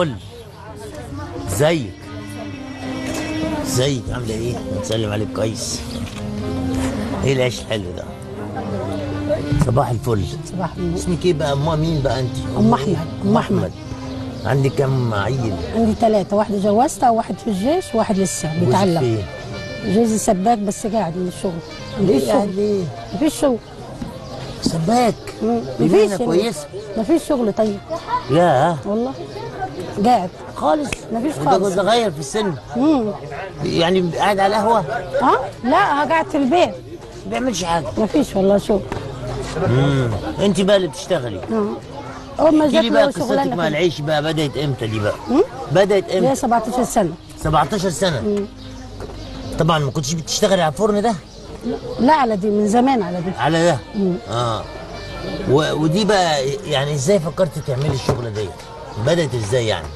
الفل ازيك ازيك عامله ايه بتسلم عليك كويس ايه العيش الحلو ده صباح الفل صباح النور اسمك ايه بقى ام مين بقى انت أم أحمد. أم أحمد. عندك كم عيل عندي ثلاثة واحدة جوزتها وواحد في الجيش وواحد لسه جوزك بيتعلم فين؟ جوزي سباك بس قاعد من الشغل مفيش ليه قاعد شغل ليه؟ مفيش شغل سباك مم. دي مفيش مهنة كويسة مفيش شغل طيب يا والله قاعد خالص مفيش انت خالص. صغير في السن امم يعني قاعد على القهوه اه لا قاعد في البيت ما بيعملش حاجه مفيش والله شغل امم انت بقى اللي بتشتغلي اه اول ما احكي جات لي بقى له قصتك مع شغلانه كده. العيش بقى بدات امتى دي بقى مم؟ بدات ليا امتى 17 سنة 17 سنه طبعا ما كنتش بتشتغلي على الفرن ده لا على دي من زمان على دي على ده اه و... ودي بقى يعني ازاي فكرتي تعملي الشغله دي بدات ازاي يعني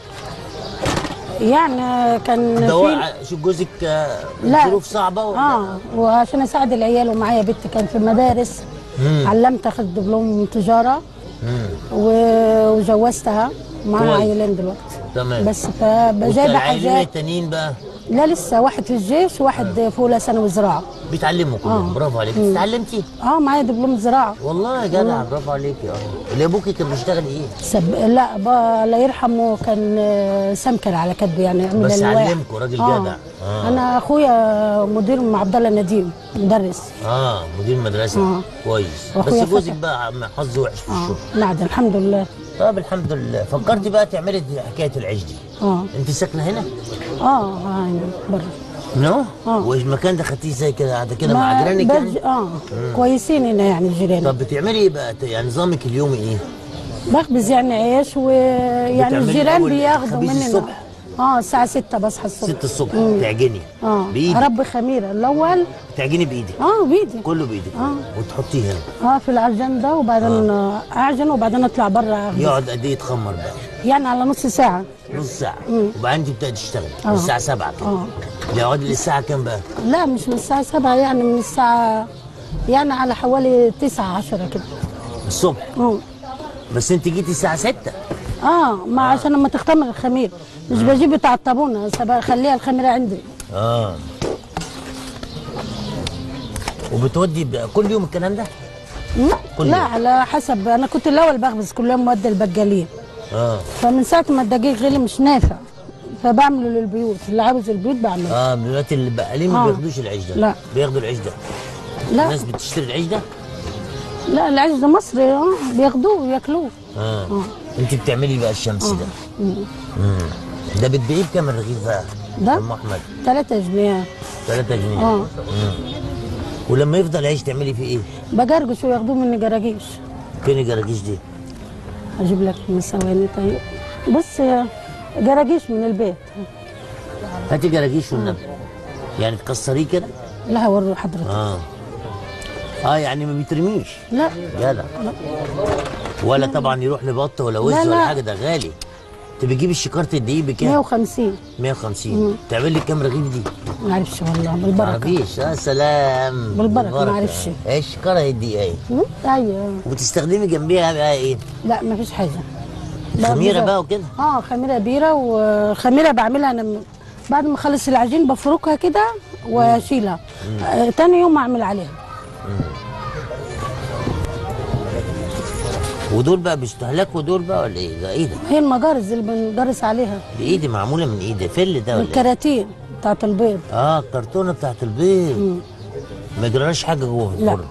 يعني كان دور في شو جوزك آه، لا. ظروف صعبه ولا اه وعشان اساعد العيال ومعايا بنت كان في المدارس علمت اخذت دبلوم تجاره و- وجوزتها معاها كويس. عيلين دلوقتي تمام. بس فبجايبه والعيلين حاجات التانيين بقى لا لسه واحد في الجيش وواحد في اولى ثانوي زراعه بيتعلموا كلهم آه. برافو عليك اتعلمتي اه معايا دبلوم زراعه والله يا جدع برافو عليكي اه اللي ابوكي كان بيشتغل ايه سب... لا با... الله يرحمه كان آه، سمكر على كتبه يعني عمل بس الواح. علمكوا، راجل آه. جدع. آه. انا اخويا مدير مع عبد الله نديم مدرس اه مدير مدرسه آه. كويس بس وأخويا جوزك فتى. بقى عم حظه وحش في اه الشغل نعم الحمد لله طب الحمد لله فكرتي بقى تعملي دي- حكايه العيش دي اه انت ساكنه هنا اه يعني بره نو آه. والمكان ده خدتيه زي كده قاعده كده مع ما جيرانك برج... يعني اه كويسين هنا يعني الجيران طب بتعملي ايه بقى يعني نظامك اليومي ايه بخبز يعني عيش ويعني بتعملي الجيران الأول بياخدوا خبيز مننا الصبح؟ اه الساعة 6 بصحى الصبح 6 الصبح تعجني اه بايدك اربي خميرة الاول تعجني بايدك اه بايدي كله بايدك آه. وتحطيه هنا اه في العجان ده وبعدين آه. اعجن وبعدين اطلع بره أخبز. يقعد قد ايه يتخمر بقى يعني على نص ساعة نص ساعه وبعدين تبداي تشتغلي آه. الساعه 7 كده اه يقعد للساعه كام بقى لا مش من الساعة 7 يعني من الساعة يعني على حوالي 9 10 كده الصبح اه بس انت جيتي الساعه 6 اه ما عشان لما تختمر الخمير مش بجيب بتاع الطابونه سب- اخليها الخميره عندي اه وبتودي ب- كل يوم الكلام ده مم؟ كل لا يوم. على حسب انا كنت الاول بخبز كل يوم مودي البقالين اه فمن ساعه ما الدقيق غلي مش نافع فبعمله للبيوت اللي عاوز البيوت بعمله اه دلوقتي اللي بقالين ما آه. بياخدوش العيش ده لا. بياخدوا العيش ده لا الناس بتشتري العيش ده لا العيش ده مصري اه بياخدوه وياكلوه اه انت بتعملي بقى الشمس ده مم. ده بتبيعيه بكام الرغيف بقى ده؟ ام احمد 3 جنيه 3 جنيه اه مم. ولما يفضل عيش تعملي فيه ايه؟ بجرجش وياخدوه مني جراجيش فين الجراجيش دي؟ اجيب لك من ثواني طيب بص يا جراجيش من البيت هاتي جراجيش والنبي يعني تكسريه كده؟ لا هوري حضرتك اه اه يعني ما بيترميش لا جدع ولا طبعا يروح لبط ولا وز لا، ولا لا. حاجه ده غالي انت بتجيب الشكارة الدقيق بكام؟ 150 150 تعمل لي كام رغيف دي؟ ما اعرفش والله بالبركه تعرفيش يا سلام بالبركة، ما أعرفش. ايش الشكارة الدقيق اهي مم؟ ايوه وبتستخدمي جنبيها بقى ايه؟ لا ما فيش حاجه خميره بقى- بقى وكده اه خميره بيره وخميره بعملها انا م- بعد ما اخلص العجين بفركها كده واشيلها آه تاني يوم اعمل عليها ودول بقى بيستهلكوا دول بقى ولا ايه؟ ده ايه ده؟ هي المجارز اللي بنجرس عليها بايدي معموله من ايدي فل ده ولا ايه؟ الكراتين بتاعت البيض اه الكرتونه بتاعت البيض ما يجراش حاجه جوه في لا. الفرن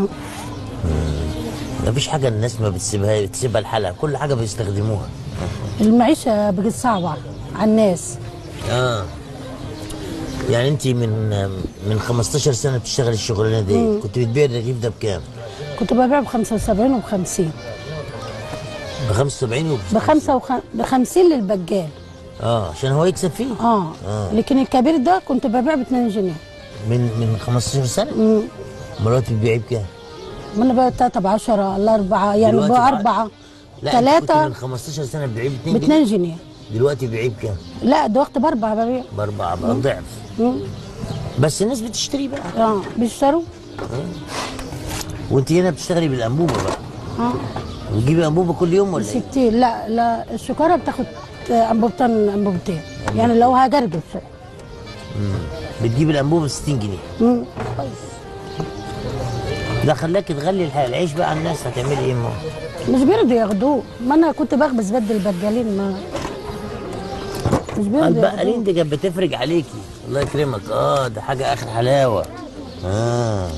ما فيش حاجه الناس ما بتسيبها بتسيبها الحلقه كل حاجه بيستخدموها المعيشه بقت صعبه على الناس اه يعني انت من من 15 سنه بتشتغلي الشغلانه دي كنت بتبيع الرغيف ده بكام؟ كنت ببيع ب 75 و 50 ب 75 وب ب 5 ب 50 للبقال اه عشان هو يكسب فيه اه لكن الكبير ده كنت ببيع ب 2 جنيه من من 15 سنه مم. مرات بتبيعيه بكام؟ من بقى 3 ب 10 الاربعه يعني دلوقتي بعد- باربعه لا انت كنت ثلاثه من 15 سنه بتبيعيه ب ب 2 جنيه 2 جنيه دلوقتي بتبيعيه بكام؟ لا ده وقت باربعه ببيع باربعه بقى ضعف مم. بس الناس بتشتري بقى اه بيشتروا وانت هنا بتشتغلي بالانبوبه بقى اه وتجيبي انبوبه كل يوم ولا ايه؟ 60 لا لا الشكاره بتاخد آه، انبوبتين انبوبتين يعني لو هجرجف بتجيب الانبوبه ب 60 جنيه مم. كويس ده خلاك تغلي الح- العيش بقى على الناس هتعملي ايه ما مش بيرضوا ياخدوه ما انا كنت بخبز بدل البجالين ما مش بيرضوا البقالين ياخدوه دي كانت بتفرج عليكي الله يكرمك اه ده حاجه اخر حلاوه اه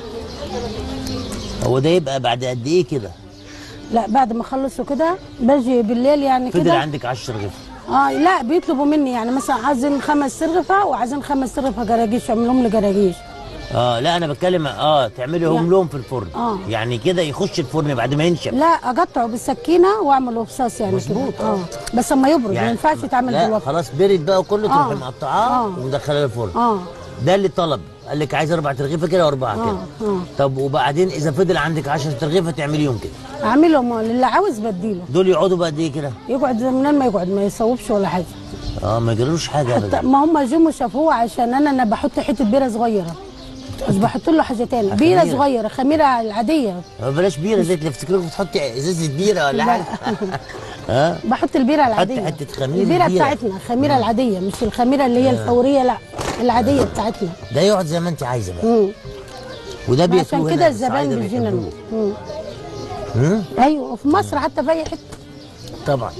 هو ده يبقى بعد قد ايه كده لا بعد ما اخلصوا كده باجي بالليل يعني فضل كده عندك 10 رغيف اه لا بيطلبوا مني يعني مثلا عايزين خمس سرغفه وعايزين خمس سرغفه جراجيش اعملهم لي جراجيش اه لا انا بتكلم اه تعملي هم يعني- لهم في الفرن آه. يعني كده يخش الفرن بعد ما ينشف لا اقطعه بالسكينه واعمله بصاص يعني مظبوط. كده اه بس اما يبرد ما ينفعش يتعمل لا دلوقتي خلاص برد بقى كله آه. تروحي مقطعاه آه. ومدخلاه الفرن اه ده اللي طلب قال لك عايز اربع ترغيفه كده واربعه آه، كده آه. طب وبعدين اذا فضل عندك 10 ترغيفه تعمليهم كده اعملهم اللي عاوز بديله دول يقعدوا بقد ايه كده يقعد منين ما يقعد ما يصوبش ولا حاجه اه ما يجرلوش حاجه حتى ابدا ما هم جم شافوه عشان انا انا بحط حته بيره صغيره مش بحط له حاجه تاني بيره خميرة. صغيره خميره العاديه آه، بلاش بيره زي اللي افتكرك بتحطي ازازه بيره ولا لا. حاجه ها بحط البيره العاديه حتة خميرة البيره كبيرة. بتاعتنا الخميره العاديه مش الخميره اللي هي الفوريه لا العاديه بتاعتنا ده يقعد زي ما انت عايزه بقى مم. وده بياكلوه عشان هنا كده في الصعيدة الزبائن بيجينا بيحبوه. مم. مم؟ ايوه وفي مصر حتى في اي حته طبعا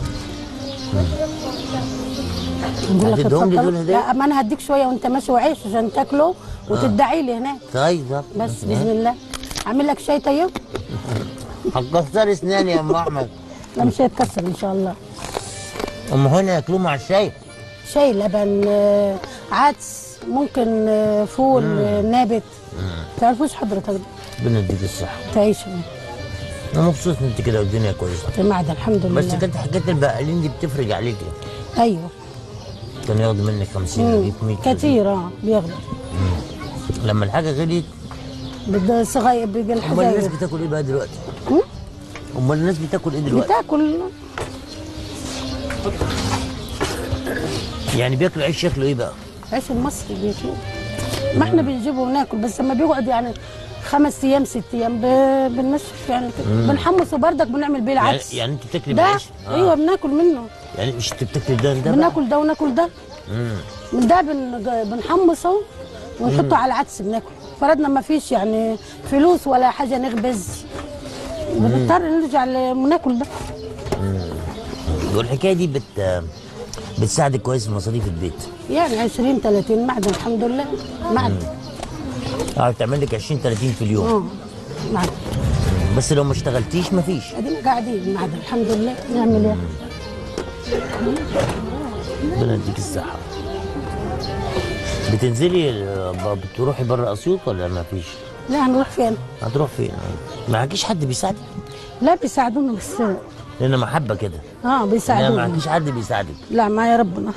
نقول لك هتديهم لي اتفضل. دول هدية؟ لا ما انا هديك شويه وانت ماشي وعيش عشان تاكله وتدعي لي هناك طيب طب بس باذن الله اعمل لك شاي طيب هتكسر اسناني يا ام احمد لا مش هيتكسر ان شاء الله ام هنا ياكلوه مع الشاي شاي لبن آه، عدس ممكن آه، فول آه، نابت تعرفوش حضرتك ده ربنا يديك الصحه تعيش انا مبسوط ان انت كده والدنيا كويسه في المعدة الحمد لله بس كانت حكايه البقالين دي بتفرج عليكي ايوه كان ياخدوا منك 50 مم. رغيف 100 رغيف. كتير اه بياخدوا لما الحاجه غليت بده صغير بيجي امال الناس الحجاير بتاكل ايه بقى دلوقتي؟ مم؟ امال الناس بتاكل ايه دلوقتي؟ بتاكل يعني بياكلوا عيش شكله ايه بقى؟ عيش المصري بياكلوه ما احنا بنجيبه وناكل بس لما بيقعد يعني خمس ايام ست ايام ب- بننشف يعني كده بنحمصه بردك بنعمل بيه يعني, العدس يعني انت بتاكلي ده بعيش؟ ايوه بناكل منه يعني مش انت بتاكلي ده ده بقى؟ بناكل ده وناكل ده مم. من ده بن... بنحمصه ونحطه على العدس بناكله فرضنا ما فيش يعني فلوس ولا حاجه نخبز بنضطر نرجع ل- ناكل ده والحكايه دي بت بتساعدك كويس في مصاريف البيت يعني 20 30 معدن الحمد لله معدن اه تعمل لك 20 30 في اليوم اه معدن بس لو ما اشتغلتيش مفيش ادينا قاعدين معدن الحمد لله نعمل ايه ربنا يديك الصحه بتنزلي ب- بتروحي بره اسيوط ولا ما فيش؟ لا هنروح فين هتروح فين؟ معكيش حد بيساعدك؟ لا بيساعدونا بس لان محبه كده اه لا بيساعدونا معكيش حد بيساعدك لا معايا ربنا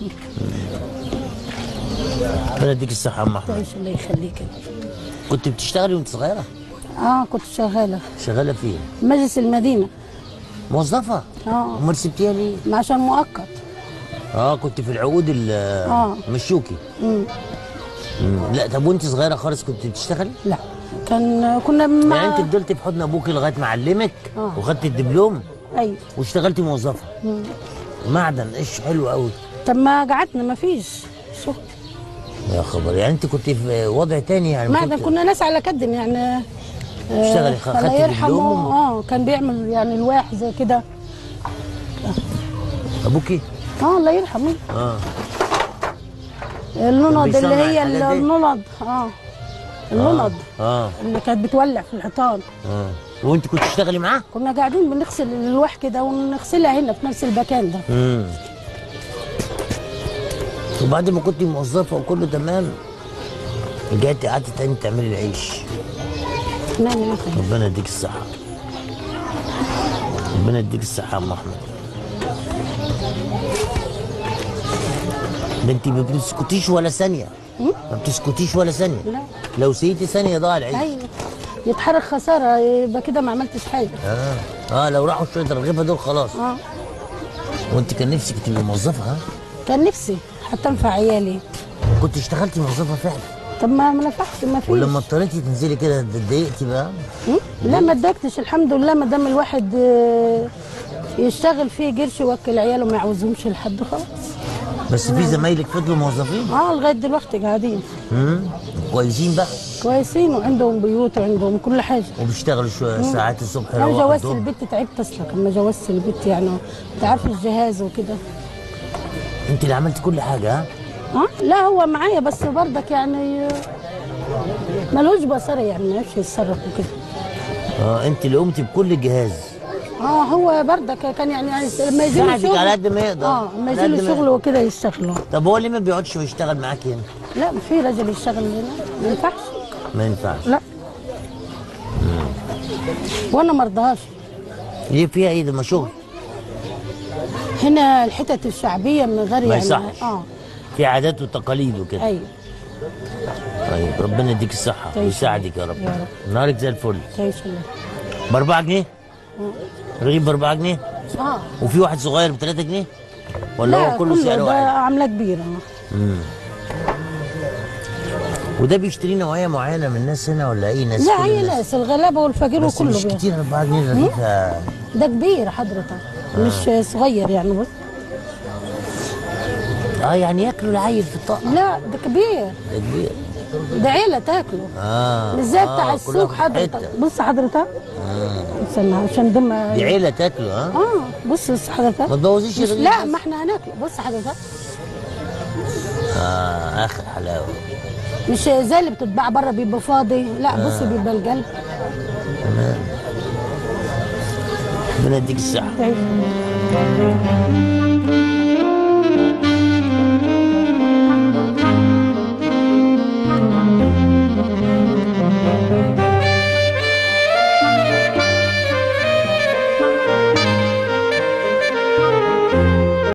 ربنا يديك الصحه يا ام احمد تعيش الله يخليك كنت بتشتغلي وانت صغيره؟ اه كنت شغاله شغاله فين؟ مجلس المدينه موظفه؟ اه امال سبتيها ليه؟ ما عشان مؤقت اه كنت في العقود ال آه. مشوكي مم. مم. لا طب وانت صغيره خالص كنت بتشتغلي؟ لا كان كنا مع يعني انت فضلتي في حضن ابوكي لغايه ما علمك آه. وخدتي الدبلوم ايوه واشتغلتي موظفه مم. معدن ايش حلو قوي طب ما قعدنا ما فيش شو يا خبر يعني انت كنت في وضع تاني يعني معدن كنت كنا ناس على قدم يعني آه، اشتغلي، خ- الله خدتي يرحمه دبلوم؟ اه كان بيعمل يعني الواح زي كده ابوكي اه الله يرحمه اه اللوند بيصنع اللي هي الحاجات دي؟ اللوند اه اللوند اه اللي كانت بتولع في الحيطان اه وانت كنت تشتغلي معاه؟ كنا قاعدين بنغسل الواح كده ونغسلها هنا في نفس المكان ده امم وبعد ما كنت موظفه وكله تمام رجعتي قعدتي تاني تعملي العيش نعم يا أخي. ربنا يديك الصحة ربنا يديك الصحة يا أم أحمد ده أنت ما بتسكتيش ولا ثانية ما بتسكتيش ولا ثانية لا لو سيتي ثانية ضاع العيش ايوه يتحرك خساره يبقى كده ما عملتش حاجه اه اه لو راحوا شوية الرغيفة دول خلاص اه وأنت كان نفسك تبقي موظفة ها كان نفسي حتى انفع عيالي كنت اشتغلتي موظفة فعلا طب ما ما نفعش ما فيش ولما اضطريتي تنزلي كده اتضايقتي بقى م? لا ما اتضايقتش الحمد لله ما دام الواحد آه، يشتغل فيه قرش يوكل عياله ما يعوزهمش لحد خلاص بس في زمايلك فضلوا موظفين اه لغايه دلوقتي قاعدين امم كويسين بقى كويسين وعندهم بيوت وعندهم كل حاجه وبيشتغلوا شويه ساعات الصبح انا يروحوا جوزت الظهر. البيت تعبت اصلا لما جوزت البيت يعني انت عارف الجهاز وكده انت اللي عملت كل حاجه ها اه لا هو معايا بس برضك يعني ملوش بصر يعني ما يعرفش يتصرف وكده اه انت اللي قمتي بكل الجهاز اه هو برضك كان يعني, يعني لما يجي له ساعدك شغل على قد ما يقدر اه لما على يجي له قد ما شغل وكده يشتغل طب هو ليه ما بيقعدش ويشتغل معاك هنا لا في راجل يشتغل هنا ما ينفعش ما ينفعش لا وانا ما ارضاهاش ليه فيها ايه ده ما شغل هنا الحتت الشعبيه من غير ما يعني يصحش. اه في عادات وتقاليد وكده ايوه طيب ربنا يديك الصحه تعيش. ويساعدك يا رب يا رب. نهارك زي الفل تعيش الله ب 4 جنيه رغيف ب 4 جنيه اه وفي واحد صغير ب 3 جنيه ولا لا هو كله كله سعر ده واحد عامله كبيره وده بيشتري نوعيه معينه من الناس هنا ولا اي ناس لا كل اي الناس؟ ناس الغلابه والفقير بس وكله مش بيه. كتير 4 جنيه رغيف آه، ده كبير حضرتك مش صغير يعني بص اه يعني ياكلوا العيل في الطاقه لا ده كبير ده كبير ده عيله تاكله اه مش زي آه، بتاع كلها السوق في حضرتك حتة. بص حضرتك آه. استنى عشان دم دي عيله تاكله ها اه بص بص حضرتك ما تبوظيش مش الرغيف لا بس. ما احنا هناكله بص حضرتك اه اخر حلاوه مش زي اللي بتتباع بره بيبقى فاضي لا بص بيبقى القلب تمام ربنا يديك الصحه تعيش.